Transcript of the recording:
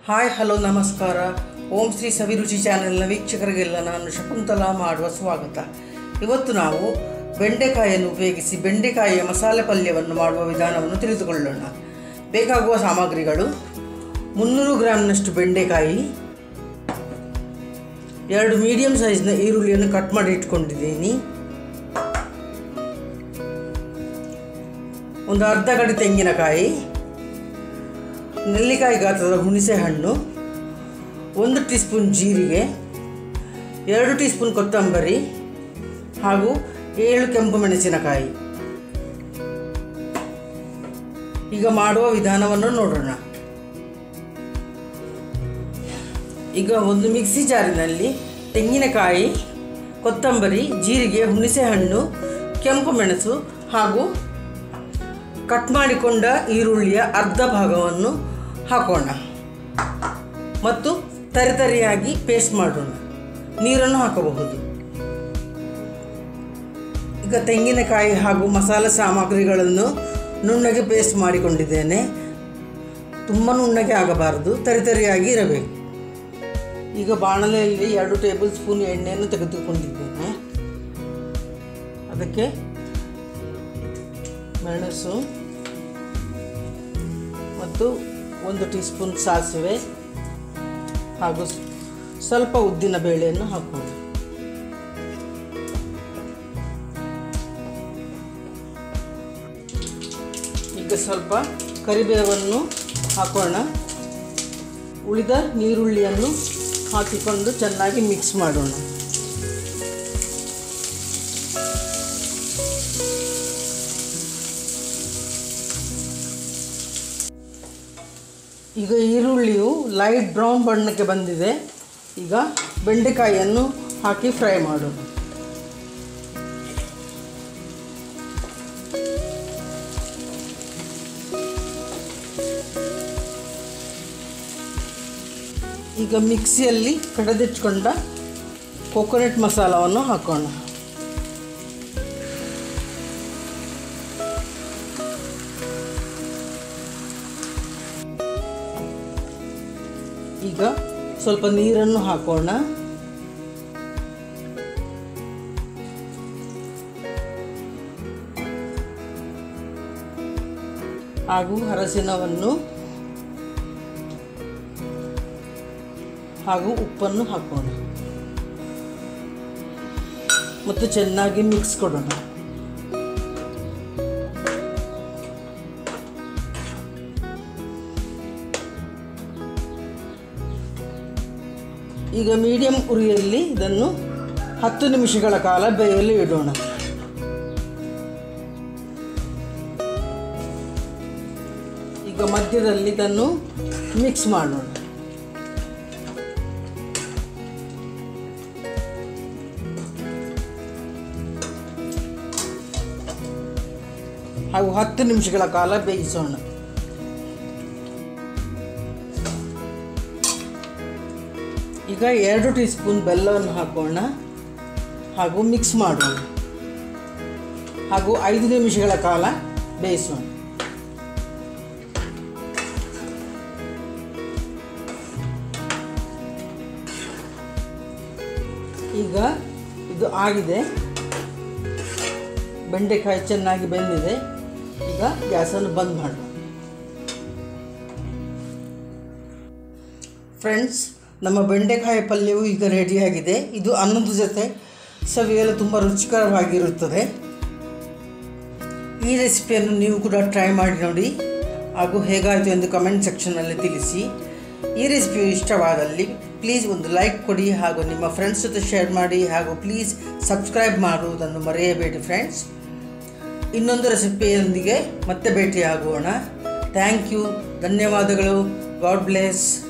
hi hello ನಮಸ್ಕಾರ ಓಂ ಶ್ರೀ ಸವಿರುಚಿ ಚಾನೆಲ್ನ ವೀಕ್ಷಕರಿಗೆಲ್ಲ ನಾನು ಶಕುಂತಲಾ ಮಾಡುವ ಸ್ವಾಗತ ಇವತ್ತು ನಾವು ಬೆಂಡೆಕಾಯಿಯನ್ನು ಉಪಯೋಗಿಸಿ ಬೆಂಡೆಕಾಯಿಯ ಮಸಾಲೆ ಪಲ್ಯವನ್ನು ಮಾಡುವ ವಿಧಾನವನ್ನು ತಿಳಿದುಕೊಳ್ಳೋಣ ಬೇಕಾಗುವ ಸಾಮಗ್ರಿಗಳು ಮುನ್ನೂರು ಗ್ರಾಮ್ನಷ್ಟು ಬೆಂಡೆಕಾಯಿ ಎರಡು ಮೀಡಿಯಂ ಸೈಜ್ನ ಈರುಳ್ಳಿಯನ್ನು ಕಟ್ ಮಾಡಿ ಇಟ್ಕೊಂಡಿದ್ದೀನಿ ಒಂದು ಅರ್ಧ ಗಡಿ ತೆಂಗಿನಕಾಯಿ ನೆಲ್ಲಿಕಾಯಿ ಗಾತ್ರದ ಹುಣಸೆ ಹಣ್ಣು ಒಂದು ಟೀ ಸ್ಪೂನ್ ಜೀರಿಗೆ ಎರಡು ಟೀ ಸ್ಪೂನ್ ಕೊತ್ತಂಬರಿ ಹಾಗೂ ಏಳು ಕೆಂಪು ಮೆಣಸಿನಕಾಯಿ ಈಗ ಮಾಡುವ ವಿಧಾನವನ್ನು ನೋಡೋಣ ಈಗ ಒಂದು ಮಿಕ್ಸಿ ಜಾರಿನಲ್ಲಿ ತೆಂಗಿನಕಾಯಿ ಕೊತ್ತಂಬರಿ ಜೀರಿಗೆ ಹುಣಸೆ ಹಣ್ಣು ಕೆಂಪು ಮೆಣಸು ಹಾಗೂ ಕಟ್ ಮಾಡಿಕೊಂಡ ಈರುಳ್ಳಿಯ ಅರ್ಧ ಭಾಗವನ್ನು ಹಾಕೋಣ ಮತ್ತು ತರಿತರಿಯಾಗಿ ಪೇಸ್ಟ್ ಮಾಡೋಣ ನೀರನ್ನು ಹಾಕಬಹುದು ಈಗ ತೆಂಗಿನಕಾಯಿ ಹಾಗೂ ಮಸಾಲೆ ಸಾಮಗ್ರಿಗಳನ್ನು ನುಣ್ಣಗೆ ಪೇಸ್ಟ್ ಮಾಡಿಕೊಂಡಿದ್ದೇನೆ ತುಂಬ ನುಣ್ಣಗೆ ಆಗಬಾರದು ತರಿತರಿಯಾಗಿ ಇರಬೇಕು ಈಗ ಬಾಣಲೆಯಲ್ಲಿ ಎರಡು ಟೇಬಲ್ ಸ್ಪೂನ್ ಎಣ್ಣೆಯನ್ನು ತೆಗೆದುಕೊಂಡಿದ್ದೇನೆ ಅದಕ್ಕೆ ಮೆಣಸು ಮತ್ತು ಒಂದು ಟೀ ಸ್ಪೂನ್ ಸಾಸಿವೆ ಹಾಗೂ ಸ್ವಲ್ಪ ಉದ್ದಿನ ಬೇಳೆಯನ್ನು ಹಾಕೋಣ ಈಗ ಸ್ವಲ್ಪ ಕರಿಬೇವನ್ನು ಹಾಕೋಣ ಉಳಿದ ನೀರುಳ್ಳಿಯನ್ನು ಹಾಕಿಕೊಂಡು ಚೆನ್ನಾಗಿ ಮಿಕ್ಸ್ ಮಾಡೋಣ ಈಗ ಈರುಳ್ಳಿಯು ಲೈಟ್ ಬ್ರೌನ್ ಬಣ್ಣಕ್ಕೆ ಬಂದಿದೆ ಈಗ ಬೆಂಡೆಕಾಯಿಯನ್ನು ಹಾಕಿ ಫ್ರೈ ಮಾಡೋಣ ಈಗ ಮಿಕ್ಸಿಯಲ್ಲಿ ಕಡೆದಿಟ್ಕೊಂಡ ಕೊಕೊನಟ್ ಮಸಾಲವನ್ನು ಹಾಕೋಣ ಈಗ ಸ್ವಲ್ಪ ನೀರನ್ನು ಹಾಕೋಣ ಹಾಗೂ ಅರಸಿನವನ್ನು ಹಾಗೂ ಉಪ್ಪನ್ನು ಹಾಕೋಣ ಮತ್ತು ಚೆನ್ನಾಗಿ ಮಿಕ್ಸ್ ಕೊಡೋಣ ಈಗ ಮೀಡಿಯಂ ಉರಿಯಲ್ಲಿ ಇದನ್ನು ಹತ್ತು ನಿಮಿಷಗಳ ಕಾಲ ಬೇಯಲು ಇಡೋಣ ಈಗ ಮಧ್ಯದಲ್ಲಿ ಇದನ್ನು ಮಿಕ್ಸ್ ಮಾಡೋಣ ಹಾಗೂ ಹತ್ತು ನಿಮಿಷಗಳ ಕಾಲ ಬೇಯಿಸೋಣ ಈಗ ಎರಡು ಟೀ ಸ್ಪೂನ್ ಬೆಲ್ಲವನ್ನು ಹಾಕೋಣ ಹಾಗೂ ಮಿಕ್ಸ್ ಮಾಡೋಣ ಹಾಗೂ ಐದು ನಿಮಿಷಗಳ ಕಾಲ ಬೇಯಿಸೋಣ ಈಗ ಇದು ಆಗಿದೆ ಬೆಂಡೆಕಾಯಿ ಚೆನ್ನಾಗಿ ಬೆಂದಿದೆ ಈಗ ಗ್ಯಾಸನ್ನು ಬಂದ್ ಮಾಡೋಣ ಫ್ರೆಂಡ್ಸ್ ನಮ್ಮ ಬೆಂಡೆಕಾಯಿ ಪಲ್ಯವು ಈಗ ರೆಡಿಯಾಗಿದೆ ಇದು ಅನ್ನದ ಜೊತೆ ಸವಿಯಲು ತುಂಬ ರುಚಿಕರವಾಗಿರುತ್ತದೆ ಈ ರೆಸಿಪಿಯನ್ನು ನೀವು ಕೂಡ ಟ್ರೈ ಮಾಡಿ ನೋಡಿ ಹಾಗೂ ಹೇಗಾಯಿತು ಎಂದು ಕಮೆಂಟ್ ಸೆಕ್ಷನಲ್ಲಿ ತಿಳಿಸಿ ಈ ರೆಸಿಪಿಯು ಇಷ್ಟವಾದಲ್ಲಿ ಪ್ಲೀಸ್ ಒಂದು ಲೈಕ್ ಕೊಡಿ ಹಾಗೂ ನಿಮ್ಮ ಫ್ರೆಂಡ್ಸ್ ಜೊತೆ ಶೇರ್ ಮಾಡಿ ಹಾಗೂ ಪ್ಲೀಸ್ ಸಬ್ಸ್ಕ್ರೈಬ್ ಮಾಡುವುದನ್ನು ಮರೆಯಬೇಡಿ ಫ್ರೆಂಡ್ಸ್ ಇನ್ನೊಂದು ರೆಸಿಪಿಯೊಂದಿಗೆ ಮತ್ತೆ ಭೇಟಿಯಾಗೋಣ ಥ್ಯಾಂಕ್ ಯು ಧನ್ಯವಾದಗಳು ಗಾಡ್ ಬ್ಲೆಸ್